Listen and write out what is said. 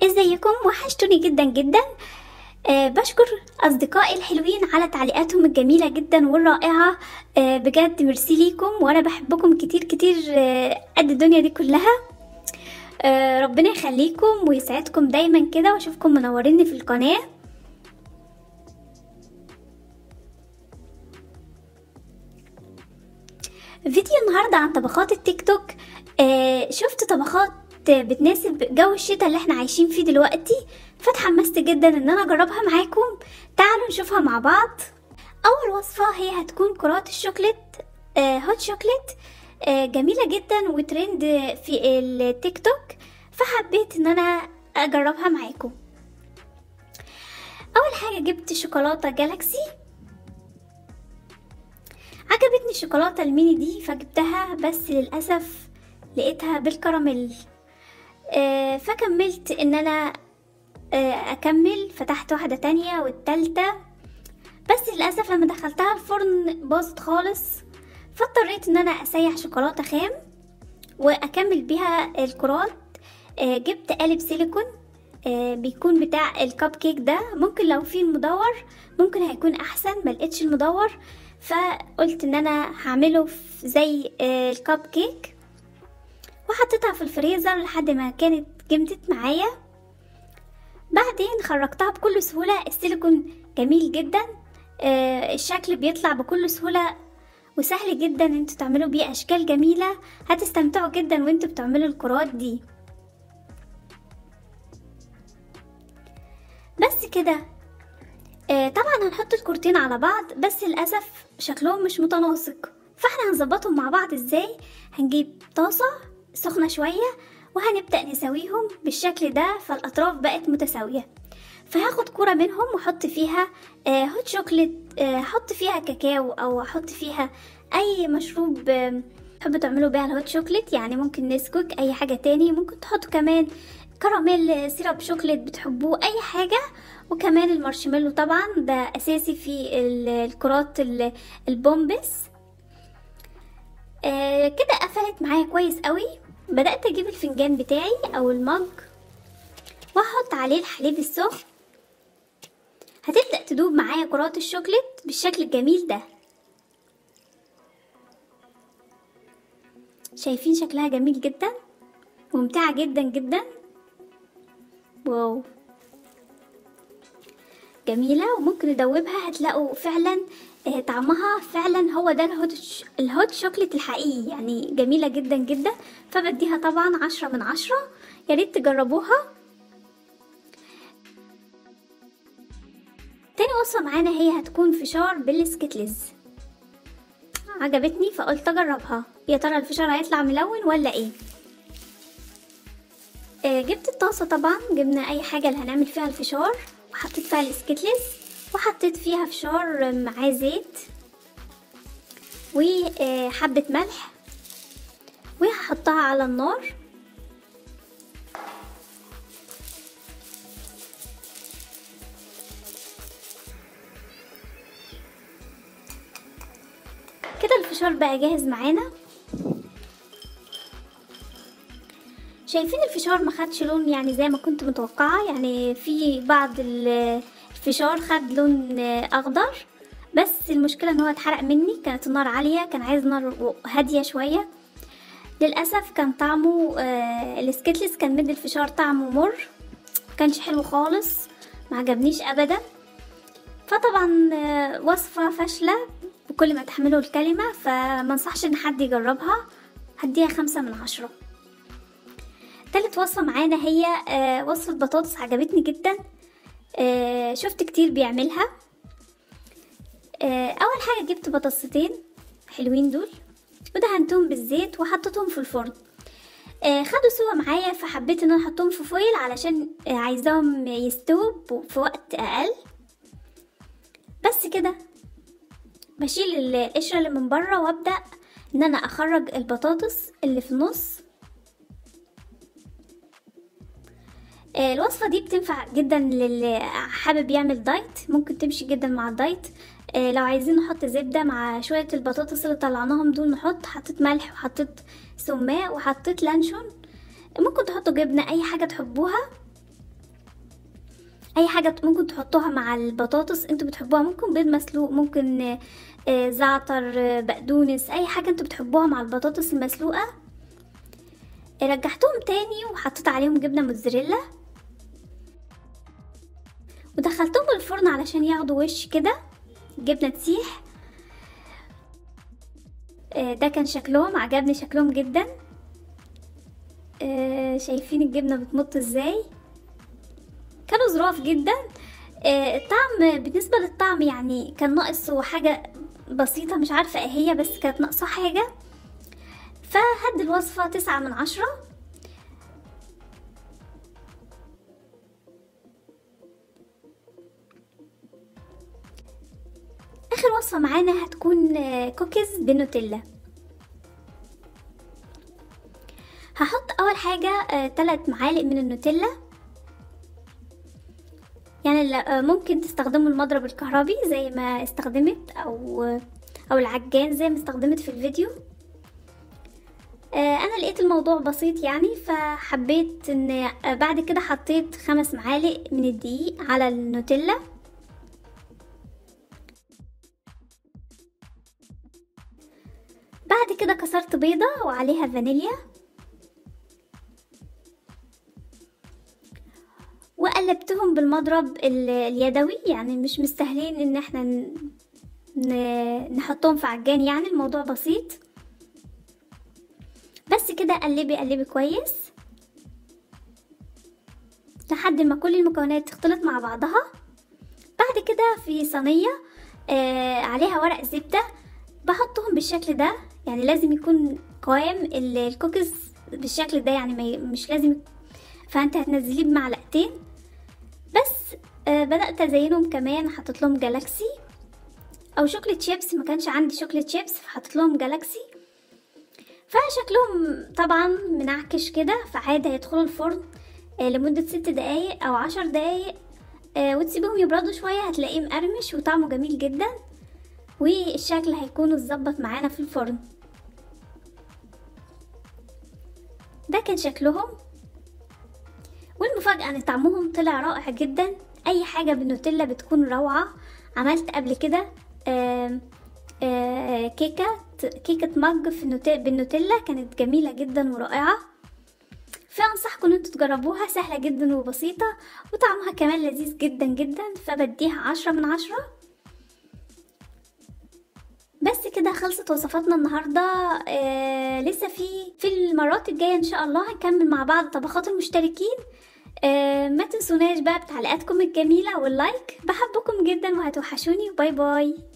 ازيكم وحشتوني جدا جدا أه بشكر اصدقائي الحلوين على تعليقاتهم الجميله جدا والرائعه أه بجد ميرسي ليكم وانا بحبكم كتير كتير أه قد الدنيا دي كلها أه ربنا يخليكم ويسعدكم دايما كده واشوفكم منوريني في القناه فيديو النهارده عن طبخات التيك توك أه شفت طبخات بتناسب جو الشتاء اللي احنا عايشين فيه دلوقتي فتحمست جدا ان انا اجربها معاكم تعالوا نشوفها مع بعض اول وصفة هي هتكون كرات الشوكليت آه هوت شوكليت آه جميلة جدا وترند في التيك توك فحبيت ان انا اجربها معاكم اول حاجة جبت شوكولاتة جالاكسي عجبتني الشوكولاتة الميني دي فجبتها بس للأسف لقيتها بالكراميل آه فكملت ان انا آه اكمل فتحت واحدة تانية والتالتة بس للأسف لما دخلتها الفرن باظت خالص فاضطريت ان انا اسيح شوكولاتة خام واكمل بيها الكرات آه جبت قالب سيليكون بيكون بتاع الكب كيك ده ممكن لو في المدور ممكن هيكون احسن ملقتش المدور فقلت ان انا هعمله زي الكب كيك وحطيتها في الفريزر لحد ما كانت جمدت معايا بعدين خرجتها بكل سهولة السيليكون جميل جدا آه الشكل بيطلع بكل سهولة وسهل جدا انتوا تعملوا بيه اشكال جميلة هتستمتعوا جدا وانتوا بتعملوا الكرات دي بس كده آه طبعا هنحط الكورتين على بعض بس للأسف شكلهم مش متناسق فاحنا هنظبطهم مع بعض ازاي هنجيب طاسة سخنة شوية وهنبدأ نسويهم بالشكل ده فالأطراف بقت متساوية فهاخد كرة منهم واحط فيها آه هوت شوكليت آه احط فيها كاكاو او احط فيها اي مشروب آه تحبوا تعملوا بيها الهوت شوكليت يعني ممكن نسكوك اي حاجة تاني ممكن تحطوا كمان كراميل سيرب شوكليت بتحبوه اي حاجة وكمان المارشميلو طبعا ده اساسي في الكرات البومبس آه كده قفلت معايا كويس قوي بدأت اجيب الفنجان بتاعي او المج واحط عليه الحليب السخن هتبدأ تدوب معايا كرات الشوكليت بالشكل الجميل ده شايفين شكلها جميل جدا ممتعة جدا جدا واو جميلة وممكن ندوبها هتلاقوا فعلا طعمها فعلا هو ده الهوت الهوت شوكليت الحقيقي يعني جميلة جدا جدا فبديها طبعا عشرة من عشرة ياريت تجربوها تاني وصفة معانا هي هتكون فشار بالسكتلز عجبتني فقلت اجربها يا ترى الفشار هيطلع ملون ولا ايه آه جبت الطاسة طبعا جبنا اي حاجة اللي هنعمل فيها الفشار وحطيت فيها السكتلز وحطيت فيها فشار معاه زيت وحبة ملح وهحطها على النار كده الفشار بقى جاهز معانا شايفين الفشار ما خدش لون يعني زي ما كنت متوقعه يعني في بعض الفشار خد لون اخضر بس المشكله ان هو اتحرق مني كانت النار عاليه كان عايز نار هاديه شويه للاسف كان طعمه آه السكتلس كان مدي الفشار طعمه مر كانش حلو خالص ما عجبنيش ابدا فطبعا آه وصفه فاشله بكل ما تحمله الكلمه فما انصحش ان حد يجربها هديها خمسة من عشرة تالت وصفة معانا هي آه وصفة بطاطس عجبتني جدا آه شفت كتير بيعملها آه اول حاجة جبت بطاطستين حلوين دول ودهنتهم بالزيت وحطيتهم في الفرن خدوا سوا معايا فحبيت ان انا احطهم في فويل علشان عايزاهم يستووا في وقت اقل بس كده بشيل القشرة اللي من بره وابدأ ان انا اخرج البطاطس اللي في النص الوصفة دي بتنفع جدا للي حابب يعمل دايت ممكن تمشي جدا مع الدايت لو عايزين نحط زبدة مع شوية البطاطس اللي طلعناهم دول نحط حطيت ملح وحطيت سماء وحطيت لانشون ممكن تحطوا جبنة اي حاجة تحبوها اي حاجه ممكن تحطوها مع البطاطس انتوا بتحبوها ممكن بيض مسلوق ممكن آه، آه، زعتر آه، بقدونس اي حاجه انتوا بتحبوها مع البطاطس المسلوقه آه، رجعتهم تاني وحطيت عليهم جبنه موتزاريلا ودخلتهم الفرن علشان ياخدوا وش كده الجبنه تسيح آه، ده كان شكلهم عجبني شكلهم جدا آه، شايفين الجبنه بتمط ازاي كانوا ظراف جدا آه، الطعم بالنسبه للطعم يعني كان ناقصه حاجه بسيطه مش عارفه ايه هي بس كانت ناقصه حاجه فهد الوصفه تسعة من عشرة اخر وصفه معانا هتكون آه، كوكيز بالنوتيلا هحط اول حاجه آه، تلات معالق من النوتيلا يعني لا- آه، ممكن تستخدموا المضرب الكهربي زي ما استخدمت او او العجان زي ما استخدمت في الفيديو آه، انا لقيت الموضوع بسيط يعني فحبيت ان آه، بعد كده حطيت خمس معالق من الدقيق على النوتيلا بعد كده كسرت بيضة وعليها فانيليا وقلبتهم بالمضرب ال- اليدوي يعني مش مستاهلين ان احنا ن- ن- نحطهم في عجان يعني الموضوع بسيط بس كده قلبي قلبي كويس لحد ما كل المكونات تختلط مع بعضها بعد كده في صينية آه عليها ورق زبدة بحطهم بالشكل ده يعني لازم يكون قوام ال- الكوكيز بالشكل ده يعني ما ي- مش لازم فانت هتنزليه بمعلقتين بس آه بدأت ازينهم كمان حطيت لهم جالاكسي او شوكليت شيبس ما كانش عندي شوكليت شيبس فحطيت لهم جالاكسي فشكلهم طبعا منعكش كده فعادي هيدخلوا الفرن آه لمدة ست دقايق او عشر دقايق آه وتسيبهم يبردوا شوية هتلاقيه مقرمش وطعمه جميل جدا والشكل هيكون اتظبط معانا في الفرن ده كان شكلهم والمفاجأة ان طعمهم طلع رائع جدا اي حاجة بالنوتيلا بتكون روعة عملت قبل كده آم، آه، كيكة كيكة مج في النوتيلا بالنوتيلا كانت جميلة جدا ورائعة فأنصحكم ان انتوا تجربوها سهلة جدا وبسيطة وطعمها كمان لذيذ جدا جدا فبديها عشرة من عشرة بس كده خلصت وصفاتنا النهاردة آه لسه في في المرات الجاية ان شاء الله هنكمل مع بعض طبخات المشتركين آه ما تنسوناش بقى بتعليقاتكم الجميلة واللايك بحبكم جدا وهتوحشوني باي باي